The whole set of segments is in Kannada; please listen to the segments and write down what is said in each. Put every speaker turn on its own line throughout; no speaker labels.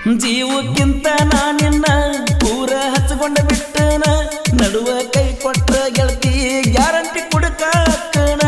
ಜೀವಕ್ಕಿಂತ ನಾನಿನ್ನ ಪೂರ ಹಚ್ಕೊಂಡ ಬಿಟ್ಟನ ನಡುವ ಕೈ ಕೊಟ್ಟ ಗೆಳತಿ ಗ್ಯಾರಂಟಿ ಕುಡ್ಕಾಕಣ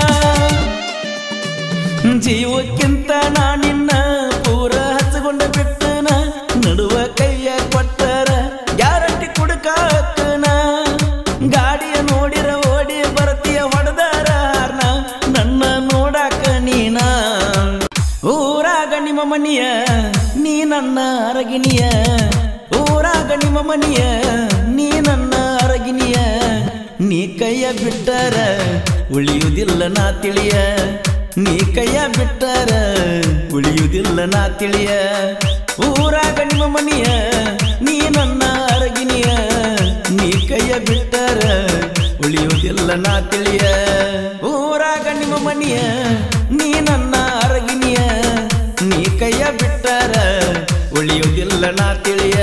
ಜೀವಕ್ಕಿಂತ ನಾನಿನ್ನ ಪೂರ ಹಚ್ಕೊಂಡ ಬಿಟ್ಟನ ನಡುವ ಕೈಯ ಕೊಟ್ಟರ ಗ್ಯಾರಂಟಿ ಕುಡ್ಕಾಕಣ ಗಾಡಿಯ ನೋಡಿರ ಓಡಿ ಬರ್ತೀಯ ಹೊಡೆದಾರ ನನ್ನ ನೋಡಾಕ ನೀನ ಊರಾಗ ನಿಮ್ಮ ಮನಿಯ ನೀ ನನ್ನ ಅರಗಿನಿಯ ಊರಾಗ ನಿಮ್ಮ ಮನಿಯ ನೀ ನನ್ನ ಅರಗಿನಿಯ ನೀ ಕೈಯ ಬಿಟ್ಟರ ಉಳಿಯುವುದಿಲ್ಲ ನಾ ತಿಳಿಯ ನೀ ಕೈಯ ಬಿಟ್ಟರ ಉಳಿಯುವುದಿಲ್ಲ ನಾ ತಿಳಿಯ ಊರಾಗ ನಿಮ್ಮ ಮನಿಯ ನೀ ನನ್ನ ಅರಗಿನಿಯ ನೀ ಕೈಯ ಬಿಟ್ಟರ ಉಳಿಯುವುದಿಲ್ಲ ನಾ ತಿಳಿಯ ಊರಾಗ ನಿಮ್ಮ ಮನಿಯ ನೀ ನನ್ನ ಅರಗಿನಿಯ ನೀ ಕೈಯ ಬಿಟ್ಟರ ಉಳಿಯುವುದಿಲ್ಲ ನಾ ತಿಳಿಯ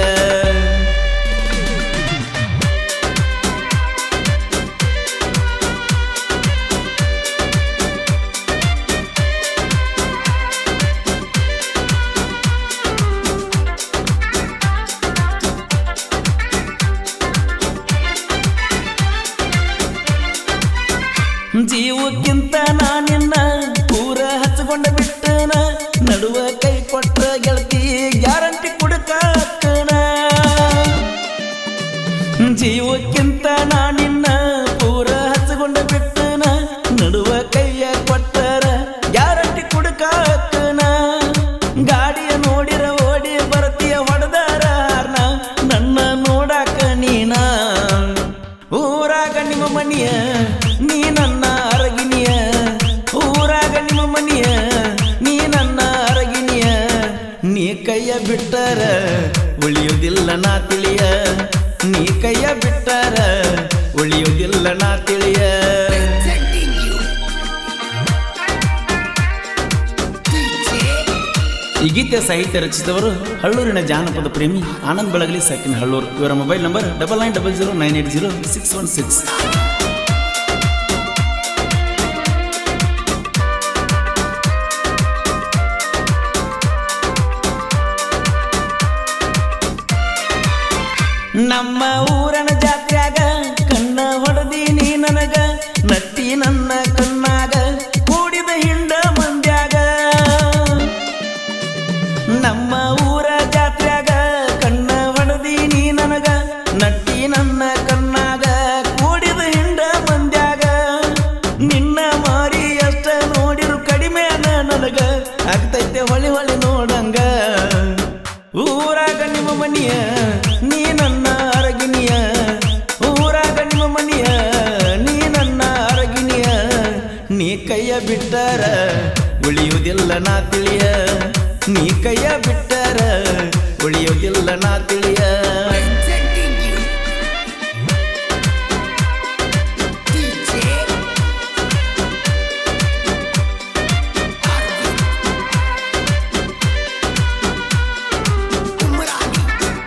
ಜೀವಕ್ಕಿಂತ ನಾನಿನ್ನ ಪೂರ ಹಚ್ಕೊಂಡ ಬಿಟ್ಟನ ನಡುವ ಕೈ ಕೊಟ್ಟ ಗೆಳತಿ ಗ್ಯಾರಂಟಿ ಕುಡ್ಕಾಕಣ ಜೀವಕ್ಕಿಂತ ನಾನಿನ್ನ ಪೂರ ಹಚ್ಕೊಂಡ ಬಿಟ್ಟನ ನಡುವ ಕೈಯ ಕೊಟ್ಟರ ಗ್ಯಾರಂಟಿ ಕುಡ್ಕಾಕಣ ಗಾಡಿಯ ನೋಡಿರ ಓಡಿ ಬರ್ತೀಯ ಹೊಡೆದಾರ ನನ್ನ ನೋಡಾಕ ನೀನ ಊರಾಗ ನಿಮ್ಮ ಮನಿಯ ನೀ ನನ್ನ ಅರಗಿನಿಯ ಊರಾಗ ನಿಮ್ಮ ಮನಿಯ ನೀ ನನ್ನ ಅರಗಿನಿಯ ನೀ ಕೈಯ ಬಿಟ್ಟರ ಉಳಿಯುವುದಿಲ್ಲ ನಾ ತಿಳಿಯ ನೀ ಕೈಯ ಬಿಟ್ಟರ ಉಳಿಯುವುದಿಲ್ಲ ನಾ ತಿಳಿಯ
Presenting you. DJ
ಈ ಗೀತೆಯ ಸಾಹಿತ್ಯ ರಚಿಸಿದವರು ಹಳ್ಳೂರಿನ ಜಾನಪದ ಪ್ರೇಮಿ ಆನಂದ್ ಬೆಳಗಲಿ ಸಾಕಿನ ಹಳ್ಳೂರು ಇವರ mobile number double nine double zero nine eight zero six one six ನಮ್ಮ ಊರನ ಜಾತ್ರ್ಯಾಗ ಕಣ್ಣ ಹೊಡೆದೀನಿ ನನಗ ನಟ್ಟಿ ನನ್ನ ಕಣ್ಣಾಗ ಕೂಡಿದ ಹಿಂಡ ಮಂದ್ಯಾಗ ನಮ್ಮ ಊರ ಜಾತ್ರ್ಯಾಗ ಕಣ್ಣ ಹೊಡೆದೀನಿ ನನಗ ನಟ್ಟಿ ನನ್ನ ಕಣ್ಣಾಗ ಕೂಡಿದ ಹಿಂಡ ಮಂದ್ಯಾಗ ನಿನ್ನ ಮಾರಿ ಅಷ್ಟ ನೋಡಿರು ಕಡಿಮೆ ನನಗ ಆಗ್ತೈತೆ ಹೊಳಿ ಹೊಳಿ ನೋಡಂಗ ಊರಾಗ ನಿಮ್ಮ ಮನಿಯ ನೀ ನನ್ನ ಅರಗಿನಿಯ ಊರಾಗ ನಿಮ್ಮ ಮನಿಯ ನೀ ನನ್ನ ಅರಗಿನಿಯ ನೀ ಕೈಯ ಬಿಟ್ಟರ ಉಳಿಯುವುದಿಲ್ಲ ನಾ ತಿಳಿಯ ನೀ ಕೈಯ ಬಿಟ್ಟರ ಉಳಿಯುವುದಿಲ್ಲ ನಾ ತಿಳಿಯ
Presenting you. DJ Arvind. Umrani.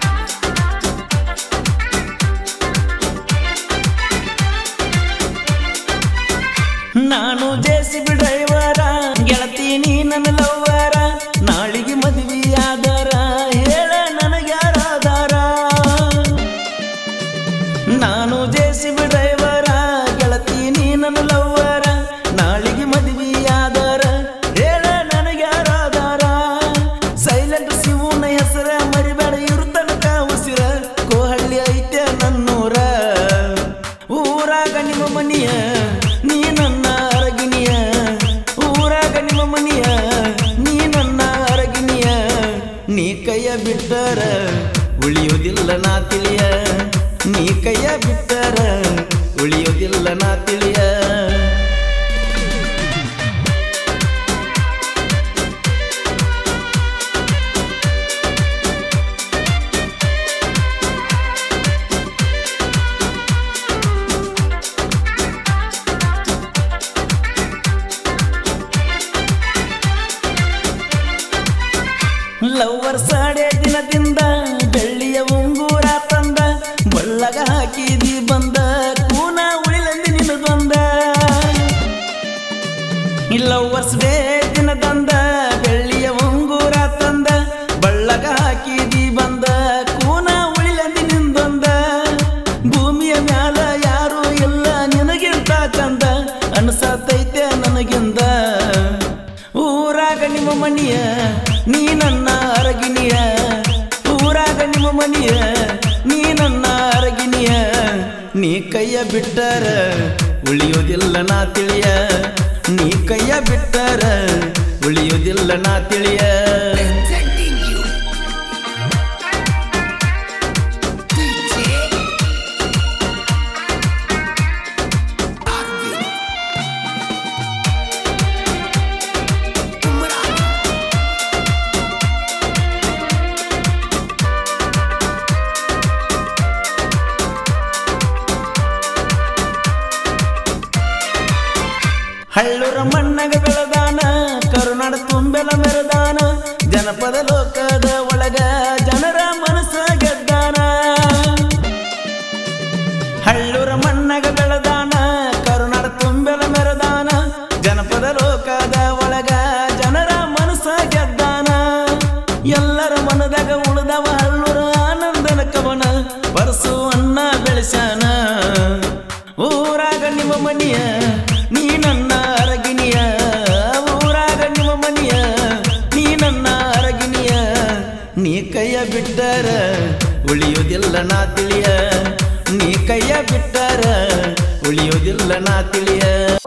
ನಾನು ಜೆಸಿಬಿ ಡ್ರೈವರ ಗೆಳತಿ ನೀ ನನ್ನ ಲವ್ವರ ನಾಳಿಗೆ ಮದುವೆಯಾದರ ಹೇಳ ನನಗ್ಯಾರಾದಾರ ನಾನು ಜೆಸಿಬಿ ಡ್ರೈವರ ಗೆಳತಿ ನೀ ನನ್ನ ಲವ್ವರ ನಾಳಿಗೆ ಮದುವೆಯಾದರ ಹೇಳ ನನಗ್ಯಾರಾದಾರ ಸೈಲೆಂಟ್ ಶಿವನ ಹೆಸರ ಮರಿಬೇಡ ಇರು ತನಕ ಉಸಿರ ಕೋಹಳ್ಳಿ ಐತೆ ನನ್ನೂರ ಊರಾಗ ನಿಮ್ಮ ಮನಿಯ ನೀ ನನ್ನ ಅರಗಿನಿಯ ಊರಾಗ ನಿಮ್ಮ ಮನಿಯ ನೀ ನನ್ನ ಅರಗಿನಿಯ ನೀ ಕೈಯ ಬಿಟ್ಟರ ಉಳಿಯುವುದಿಲ್ಲ ನಾ ತಿಳಿಯ ನೀ ಕೈಯ ಬಿಟ್ಟರ ಉಳಿಯುವುದಿಲ್ಲ ನಾ ತಿಳಿಯ ಲವ್ವರ್ ಸಾಡೆ ದಿನದಿಂದ ಬೆಳ್ಳಿಯ ಉಂಗೂರ ತಂದ ಬಳ್ಳಗ ಹಾಕಿದಿ ಬಂದ ಕೂನ ಉಳಿಲಂದಿ ನಿನಗೊಂದ ಲವ್ವರ್ಸ್ ಡೇ ದಿನದಂದ ಬೆಳ್ಳಿಯ ಉಂಗೂರ ತಂದ ಬಳ್ಳಗ ಹಾಕಿ ಮನಿಯ ನೀ ನನ್ನ ಅರಗಿನಿಯ ನೀ ಕೈಯ ಬಿಟ್ಟರ ಉಳಿಯೋದಿಲ್ಲ ನಾ ತಿಳಿಯ ನೀ ಕೈಯ ಬಿಟ್ಟರ ಉಳಿಯೋದಿಲ್ಲ ನಾ ತಿಳಿಯ
Presenting you. DJ Arvind. Umrani.
ಹಳ್ಳೂರ ಮಣ್ಣಗ ಬೆಳೆದಾನ ಕರುನಾಡ ತುಂಬೆಲ ಮೆರೆದಾನ ಜನಪದ ಲೋಕದ ಒಳಗ ಜನರ ಮನಸ್ಸ ಗೆದ್ದಾನ ಹಳ್ಳೂರ ಮಣ್ಣಗ ಬೆಳೆದಾನ ಕರುನಾಡ ತುಂಬೆಲ ಮೆರೆದಾನ ಜನಪದ ಲೋಕದ ಒಳಗ ಜನರ ಮನಸ್ಸ ಗೆದ್ದಾನ ಎಲ್ಲರ ಮನದಾಗ ಉಳಿದವ ಹಳ್ಳೂರ ಆನಂದನ ಕವನ ಪರಸು ಅನ್ನ ಬೆಳೆಸಾನ ಊರಾಗ ನಿಮ್ಮ ಮನಿಯ ನೀ ನನ್ನ ಅರಗಿನಿಯ ಊರಾಗ ನಿಮ್ಮ ಮನಿಯ ನೀ ನನ್ನ ಅರಗಿನಿಯ ನೀ ಕೈಯ ಬಿಟ್ಟರ ಉಳಿಯೋದಿಲ್ಲ ನಾ ತಿಳಿಯ ನೀ ಕೈಯ ಬಿಟ್ಟರ ಉಳಿಯೋದಿಲ್ಲ ನಾ ತಿಳಿಯ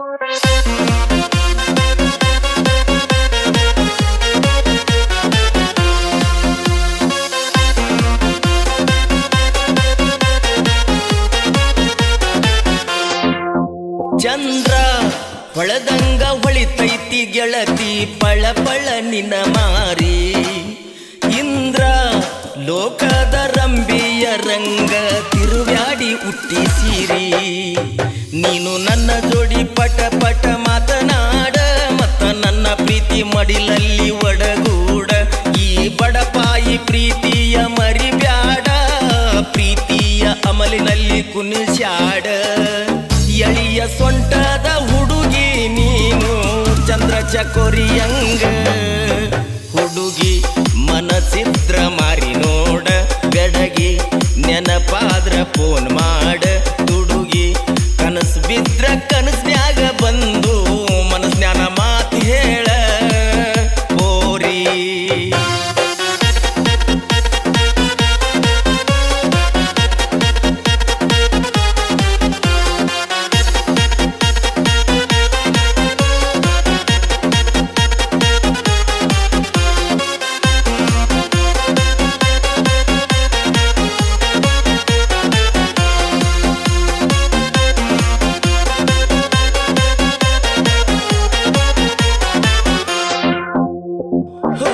ಚಂದ್ರ ಹೊಳದಂಗ ಹೊಳಿತೈತಿ ಗೆಳತಿ ಪಳ ಪಳ ನಿನ ಮಾರಿ ಇಂದ್ರ ಲೋಕದ ರಂಬಿಯ ರಂಗ ತಿರುವ್ಯಾಡಿ ಹುಟ್ಟಿಸಿರಿ ನೀನು ನನ್ನ ಜೋಡಿ ಪಟ ಪಟ ಮಾತನಾಡ ಮತ್ತ ನನ್ನ ಪ್ರೀತಿ ಮಡಿಲಲ್ಲಿ ಒಡಗೂಡ ಈ ಬಡಪಾಯಿ ಪ್ರೀತಿಯ ಮರಿಬ್ಯಾಡ ಪ್ರೀತಿಯ ಅಮಲಿನಲ್ಲಿ ಕುಣಿಸ್ಯಾಡ ಎಳಿಯ ಸೊಂಟದ ಹುಡುಗಿ ನೀನು ಚಂದ್ರ ಚಕೋರಿಯಂಗ ಹುಡುಗಿ ಮನಸಿದ್ರ ಮಾರಿ ನೋಡ ಬೆಡಗಿ ನೆನಪಾದ್ರ ಫೋನ್ ಮಾಡ ತುಡುಗಿ ಕನಸ್ ಬಿದ್ರ ಕನಸ್ನ್ಯಾಗ ಬಂದು ಮನಸ್ನ್ಯಾನ ಮಾತು ಹೇಳ ಓರಿ ಹೋ,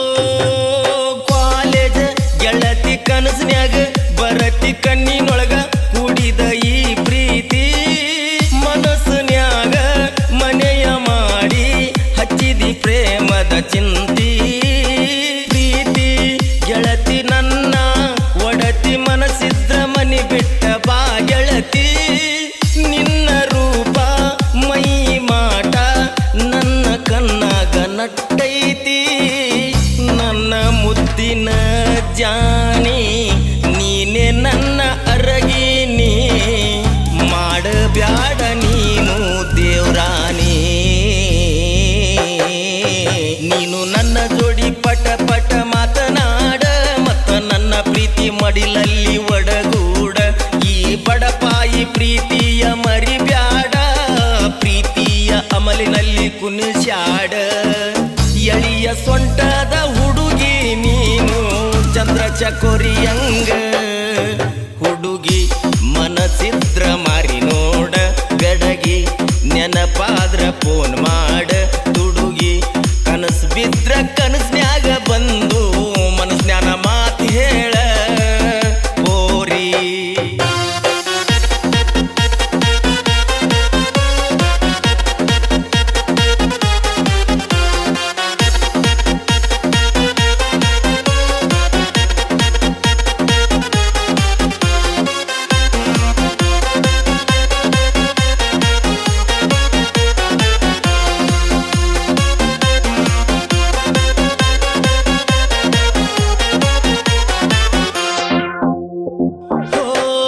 ಕಾಲೇಜ ಗೆಳತಿ ಕನಸ್ನ್ಯಾಗ ಬರತಿ ಕಣ್ಣಿನೊಳಗ ಕೂಡಿದ ಈ ಪ್ರೀತಿ ಮನಸ್ಸಿನ್ಯಾಗ ಮನೆಯ ಮಾಡಿ ಹಚ್ಚಿದಿ ಪ್ರೇಮದ ಚಿಂತಿ ಪ್ರೀತಿ ಗೆಳತಿ ನನ್ನ ಒಡತಿ ಮನಸ್ಸಿದ್ರ ಮನಿ ಬಿಟ್ಟ ಬಾ ಗೆಳತಿ ನಿನ್ನ ರೂಪ ಮೈ ಮಾಟ ನನ್ನ ಕಣ್ಣಾಗ ನಟ್ಟೈತಿ ನನ್ನ ಮುದ್ದಿನ ಜಾನಿ ನೀನೆ ನನ್ನ ಅರಗಿನಿ ಮಾಡಬ್ಯಾಡ ನೀನು ದೇವ್ರಾನಿ ನೀನು ನನ್ನ ಜೋಡಿ ಪಟ ಪಟ ಮಾತನಾಡ ಮತ್ತ ನನ್ನ ಪ್ರೀತಿ ಮಡಿಲಲ್ಲಿ ಒಡಗೂಡ ಈ ಬಡಪಾಯಿ ಪ್ರೀತಿಯ ಮರಿಬ್ಯಾಡ ಪ್ರೀತಿಯ ಅಮಲಿನಲ್ಲಿ ಕುಣಿಸ್ಯಾಡ ಎಳಿಯ ಸೊಂಟದ ಹುಡುಗಿ ನೀನು ಚಂದ್ರ ಚಕೋರಿಯಂಗ ಹುಡುಗಿ ಮನಸಿದ್ರ ಮಾರಿ ನೋಡ ಬೆಡಗಿ ನೆನಪಾದ್ರ ಫೋನ್ ಮಾಡ ತುಡುಗಿ ಕನಸ್ ಬಿದ್ರ ಕನಸ್ನ್ಯಾಗ ಬಂದು ಮನಸ್ನ್ಯಾನ ಮಾತು ಹೇಳ ಓರಿ ಓ,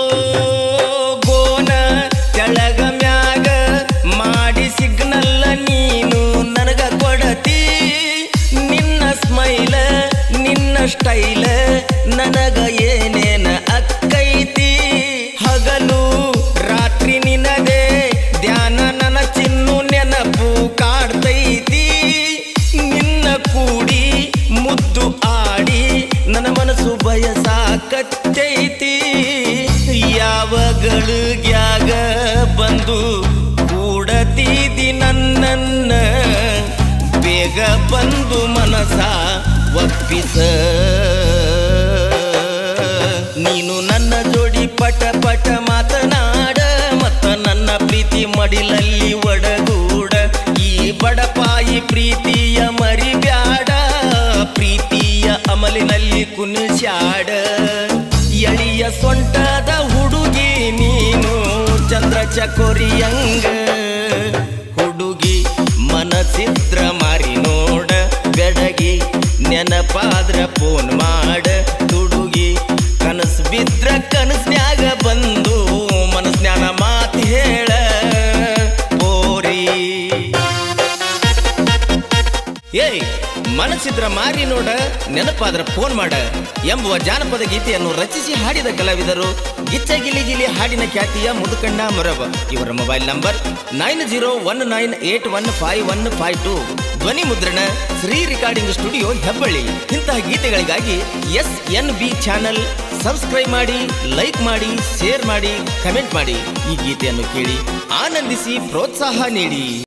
ಗೋನ ಕೆಳಗ ಮ್ಯಾಗ ಮಾಡಿ ಸಿಗ್ನಲ್ಲ ನೀನು ನನಗ ಕೊಡತಿ ನಿನ್ನ ಸ್ಮೈಲ ನಿನ್ನ ಸ್ಟೈಲ ನನಗ ಏನೇನ ಅಕ್ಕೈತಿ ಹಗಲು ರಾತ್ರಿ ನಿನದೇ ಧ್ಯಾನ ನನ್ನ ಚಿನ್ನು ನೆನಪು ಕಾಡ್ತೈತಿ ನಿನ್ನ ಕೂಡಿ ಮುದ್ದು ಆಡಿ ನನ್ನ ಮನಸ್ಸು ಬಯಸಾಕತ್ತೈತಿ ಯಾವ ಗಳಿಗ್ಯಾಗ ಬಂದು ಕೂಡತೀದಿ ನನ್ನನ್ನ ಬೇಗ ಬಂದು ಮನಸ ಒಪ್ಪಿಸ ನೀನು ನನ್ನ ಜೋಡಿ ಪಟ ಪಟ ಮಾತನಾಡ ಮತ್ತ ನನ್ನ ಪ್ರೀತಿ ಮಡಿಲಲ್ಲಿ ಒಡಗೂಡ ಈ ಬಡಪಾಯಿ ಪ್ರೀತಿಯ ಮರಿಬ್ಯಾಡ ಪ್ರೀತಿಯ ಅಮಲಿನಲ್ಲಿ ಕುಣಿಸ್ಯಾಡ ಎಳಿಯ ಸೊಂಟದ ಹುಡುಗಿ ನೀನು ಚಂದ್ರ ಚಕೋರಿಯಂಗ ಹುಡುಗಿ ಮನಸಿದ್ರ ಮಾರಿ ನೋಡ ಬೆಡಗಿ ನೆನಪಾದ್ರ ಫೋನ್ ಮಾಡ ತುಡುಗಿ ಕನಸು ಬಿದ್ರ ಕನಸ್ನ್ಯಾಗ ಬಂದು ಮನಸ್ನ್ಯಾನ ಮಾತು ಹೇಳ ಪೋರಿ ಏಯ್ ಮನಸ್ಸಿದ್ರ ಮಾರಿ ನೋಡ ನೆನಪಾದ್ರ ಫೋನ್ ಮಾಡ ಎಂಬುವ ಜಾನಪದ ಗೀತೆಯನ್ನು ರಚಿಸಿ ಹಾಡಿದ ಕಲಾವಿದರು ಗಿಚ್ಚ ಗಿಲಿ ಗಿಲಿ ಹಾಡಿನ ಖ್ಯಾತಿಯ ಮುದುಕಣ್ಣ ಮೊರಬ ಇವರ mobile number nine zero one nine eight one five one five two ಧ್ವನಿ ಮುದ್ರಣ ಶ್ರೀ ರೆಕಾರ್ಡಿಂಗ್ ಸ್ಟುಡಿಯೋ ಹೆಬ್ಬಳ್ಳಿ ಇಂತಹ ಗೀತೆಗಳಿಗಾಗಿ S N B channel subscribe ಮಾಡಿ ಲೈಕ್ ಮಾಡಿ ಶೇರ್ ಮಾಡಿ ಕಮೆಂಟ್ ಮಾಡಿ ಈ ಗೀತೆಯನ್ನು ಕೇಳಿ ಆನಂದಿಸಿ ಪ್ರೋತ್ಸಾಹ ನೀಡಿ